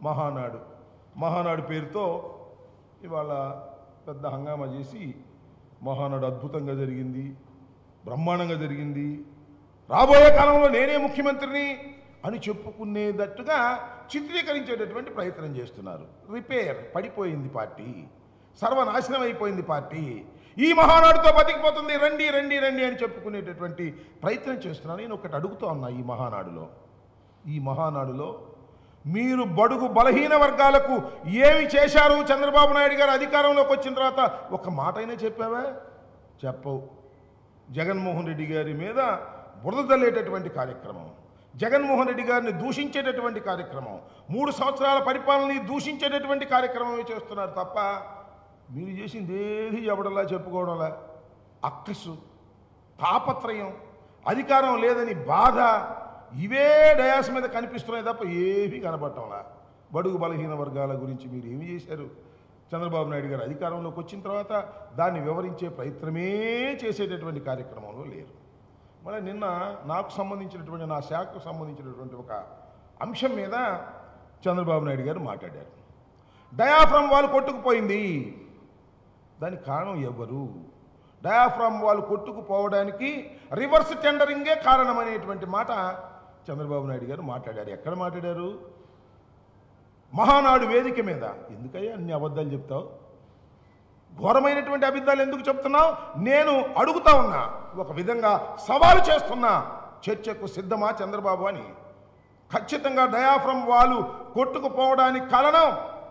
మహానాడు మహానాడు పేరుతో ఇవాళ పెద్ద హంగామా చేసి మహానాడు అద్భుతంగా జరిగింది బ్రహ్మాండంగా జరిగింది రాబోయే కాలంలో నేనే ముఖ్యమంత్రిని అని చెప్పుకునేటట్టుగా చిత్రీకరించేటటువంటి ప్రయత్నం చేస్తున్నారు రిపేర్ పడిపోయింది పార్టీ సర్వనాశనం అయిపోయింది పార్టీ ఈ మహానాడుతో బతికిపోతుంది రండి రండి రండి అని చెప్పుకునేటటువంటి ప్రయత్నం చేస్తున్నాను నేను ఒకటి అడుగుతూ ఉన్నా ఈ మహానాడులో ఈ మహానాడులో మీరు బడుగు బలహీన వర్గాలకు ఏమి చేశారు చంద్రబాబు నాయుడు గారు అధికారంలోకి వచ్చిన తర్వాత ఒక మాట అయినా చెప్పావా చెప్పవు జగన్మోహన్ రెడ్డి గారి మీద బురద తల్లేటటువంటి కార్యక్రమం జగన్మోహన్ రెడ్డి గారిని దూషించేటటువంటి కార్యక్రమం మూడు సంవత్సరాల పరిపాలనని దూషించేటటువంటి కార్యక్రమమే చేస్తున్నారు తప్ప మీరు చేసింది ఏది ఎవడలా చెప్పుకోవడంలా అక్కసు తాపత్రయం అధికారం లేదని బాధ ఇవే డయాస్ మీద కనిపిస్తున్నాయి తప్ప ఏమీ కనబడటంలా బడుగు బలహీన వర్గాల గురించి మీరు ఏమి చేశారు చంద్రబాబు నాయుడు గారు అధికారంలోకి వచ్చిన తర్వాత దాన్ని వివరించే ప్రయత్నమే చేసేటటువంటి కార్యక్రమంలో లేరు మళ్ళీ నిన్న నాకు సంబంధించినటువంటి నా శాఖకు సంబంధించినటువంటి ఒక అంశం మీద చంద్రబాబు నాయుడు గారు మాట్లాడారు డయాఫ్రమ్ వాళ్ళు కొట్టుకుపోయింది దానికి కారణం ఎవరు డయాఫ్రామ్ వాళ్ళు కొట్టుకుపోవడానికి రివర్స్ టెండరింగే కారణమనేటువంటి మాట చంద్రబాబు నాయుడు గారు మాట్లాడారు ఎక్కడ మాట్లాడారు మహానాడు వేదిక మీద ఎందుకయ్యా అన్ని అబద్ధాలు చెప్తావు ఘోరమైనటువంటి అబద్ధాలు ఎందుకు చెప్తున్నావు నేను అడుగుతా ఉన్నా ఒక విధంగా సవాలు చేస్తున్నా చర్చకు సిద్ధమా చంద్రబాబు అని ఖచ్చితంగా డయాఫ్రమ్ వాళ్ళు కొట్టుకుపోవడానికి కారణం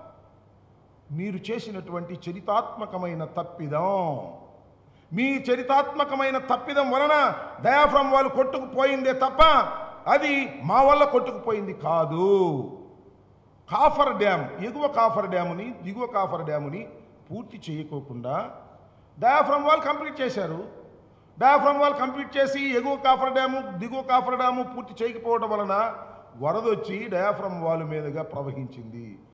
మీరు చేసినటువంటి చరితాత్మకమైన తప్పిదం మీ చరితాత్మకమైన తప్పిదం వలన డయాఫ్రమ్ వాళ్ళు కొట్టుకుపోయిందే తప్ప అది మా వల్ల కొట్టుకుపోయింది కాదు కాఫర్ డ్యామ్ ఎగువ కాఫర్ డ్యాముని దిగువ కాఫర్ డ్యాముని పూర్తి చేయకోకుండా డయాఫ్రమ్ వాల్ కంప్లీట్ చేశారు డయాఫ్రమ్ వాల్ కంప్లీట్ చేసి ఎగువ కాఫర్ డ్యాము దిగువ కాఫర్ డ్యాము పూర్తి చేయకపోవడం వలన వరదొచ్చి డయాఫ్రమ్ వాల్ మీదుగా ప్రవహించింది